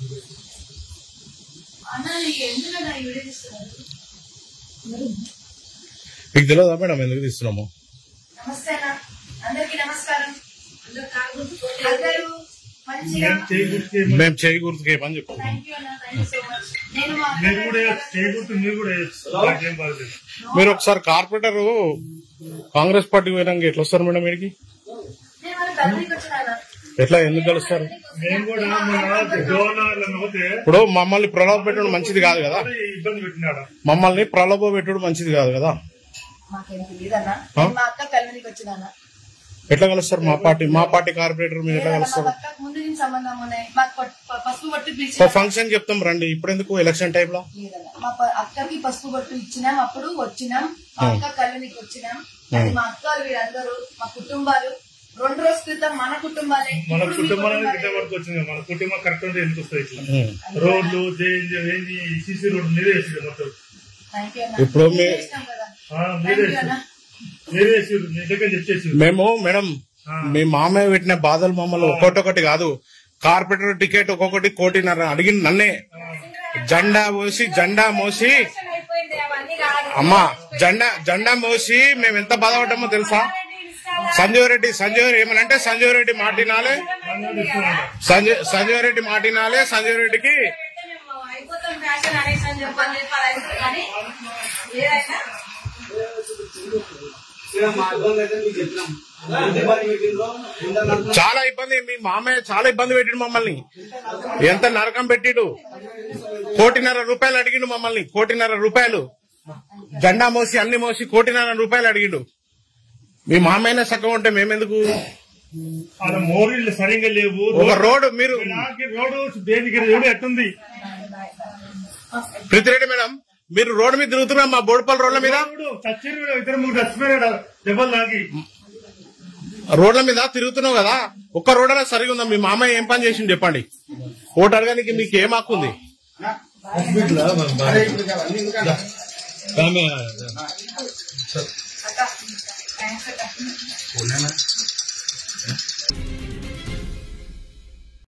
అన్న నీకు ఎందుకన్నా ఈ వీడియో తీస్తున్నారు మీకు తెలియదా మేడం ఎందుకు తీస్తున్నాము నమస్తే అన్న అందరికి నమస్కారం అందరూ మంచిగా మేము చేయి గుర్తుకే పని చెప్తాం థ్యాంక్ యూ అన్న థ్యాంక్ యూ సో మచ్ నేను మా అక్క మీరు కూడా చేయకూడదు మీరు కూడా చేయొచ్చు. నాకేం బాధలేదు మీరు ఒకసారి కార్పొరేటర్ కాంగ్రెస్ పార్టీ పోయినాక ఎట్లా వస్తారు మేడం వీడికి నేను వాళ్ళ తల్లికి వచ్చిన ఎట్లా ఎందుకు కలుస్తారు మేము కూడా మొన్న గవర్నర్ పోతే ఇప్పుడు మమ్మల్ని ప్రలోభ పెట్టడం మంచిది కాదు కదా ఇబ్బంది పెట్టినాడు మమ్మల్ని ప్రలోభ పెట్టడం మంచిది కాదు కదా మాకేం తెలియదన్న నేను మా అక్క కల్వనికి వచ్చిన అన్న ఎట్లా కలుస్తారు మా పార్టీ మా పార్టీ కార్పొరేటర్ మీరు ఎట్లా లేదన్న, మా కలుస్తారు అక్కకు ముందు నుంచి సంబంధం ఉన్నాయి మాకు ప- ప- పసుపు బొట్టు ఒక పిలిచి ఫంక్షన్ చెప్తాం రండి ఇప్పుడు ఎందుకు ఎలక్షన్ టైంలో లేదన్న మా ప- అక్కకి పసుపు బొట్టు ఇచ్చినాం అప్పుడు వచ్చినాం మా అక్క కల్వనికి వచ్చినాం అది మా అక్కలు వీళ్ళందరూ మా కుటుంబాలు రెండు రోజుల క్రితం మన కుటుంబాలే మన ఇప్పుడు మీ కుటుంబానికి కుటుంబాలే. గిట్ట వరకు వచ్చింది మన కుటుంబం కరెక్ట్ ఉంది ఎందుకు వస్తాయి ఇట్లా ఉం. రోడ్లు జేఎన్జీ ఏంది సీసీ రోడ్డు మీరే వేసింది మొత్తం Thank you అన్న. ఇప్పుడు మీ- చేసినాం కదా. ఆ, మీరే Thank you వేసింది అన్న. మీరే వేసారు మీ దగ్గర చెప్పేసి మేము మేడం మీ మామయ్య పెట్టిన బాధలు మమ్మల్ని ఒక్కొక్కటి కాదు కార్పొరేటర్ టికెట్ ఒక్కొక్కటి కోటిన్నర అడిగింది నన్నే జెండా మోసి జెండా మోసి అమ్మా జెండా జెండా మోసి మేము ఎంత బాధపడ్డామో తెలుసా సంజీవ్ రెడ్డి సంజీవ్ రెడ్డి ఏమనంటే సంజీవ్ రెడ్డి మాటినాలే సంజయ్ సంజీవ్ రెడ్డి మాటినాలే సంజీవ్ రెడ్డికి అయిపోతాం ఫ్యాషన్ అనేసి అని చెప్పని చెప్పాలి అయితే కానీ ఏదైనా మా ఇబ్బంది అయితే మీకు చెప్పినాం ఎంత ఇబ్బంది పెట్టిండ్రో ఎంత నరకం చాలా ఇబ్బంది మీ మామయ్య చాలా ఇబ్బంది పెట్టిండు మమ్మల్ని ఎంత నరకం పెట్టిడు కోటిన్నర రూపాయలు అడిగిండు మమ్మల్ని కోటిన్నర రూపాయలు జెండా మోసి అన్ని మోసి కోటిన్నర రూపాయలు అడిగిండు మీ మామయ్యనే సగం ఉంటే మేమెందుకు ఆడ మోరీలు సరిగ్గా లేవు ఒక రోడ్డు మీరు నాకు రోడ్డు దేనికి రోడ్డు ఎట్టుంది ప్రీతిరెడ్డి మేడం మీరు రోడ్డు మీద తిరుగుతున్నారు మా బోడుపల్లి రోడ్ల మీద రోడ్డు చచ్చారు కూడా ఇద్దరు ముగ్గురు చచ్చిపోయాడు దెబ్బలు తాగి రోడ్ల మీద తిరుగుతున్నావు కదా ఒక్క రోడ్ అనేది సరిగా ఉందా మీ మామయ్య ఏం పని చేసిండు చెప్పండి ఓటు అడగడానికి మీకు ఏం హక్కు ఉంది అరే ఇప్పుడు కాదు, అన్ని ఎందుకంటే అక్క థ్యాంక్స్ అక్క